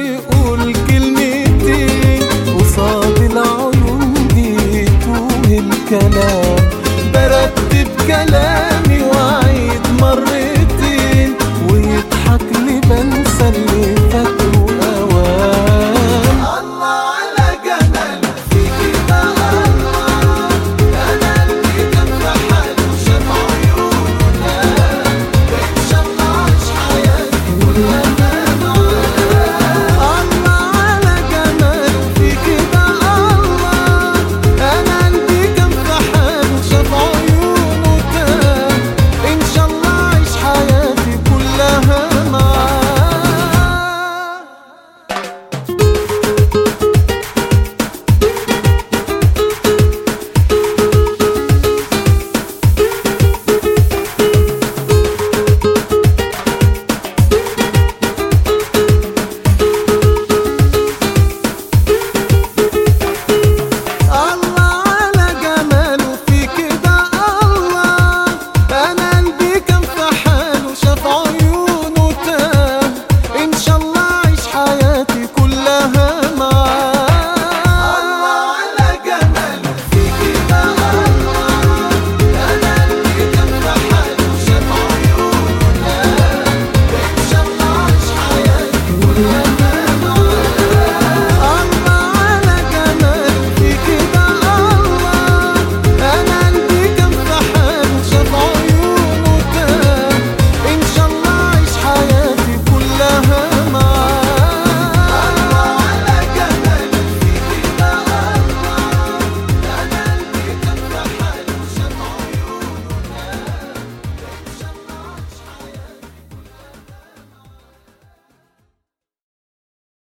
يقول كلمتين قصاد العيون دي توه الكلام برتب كلامي واعيد مرتين ويضحك لي بنسى اللي فات اوام الله على جمال فيكي بقى الله انا اللي كان في حاله شاف عيونه ان شاء الله عايش حياتي كلها معاه الله على جمال فيكي بقى الله انا قلبي كان في حاله شاف عيونه تاه ان شاء الله عايش حياتي كلها معاه الله على جماله في كده الله انا قلبي كان في حاله شاف عيونه تاه ان شاء الله عيش حياتي كلها معاه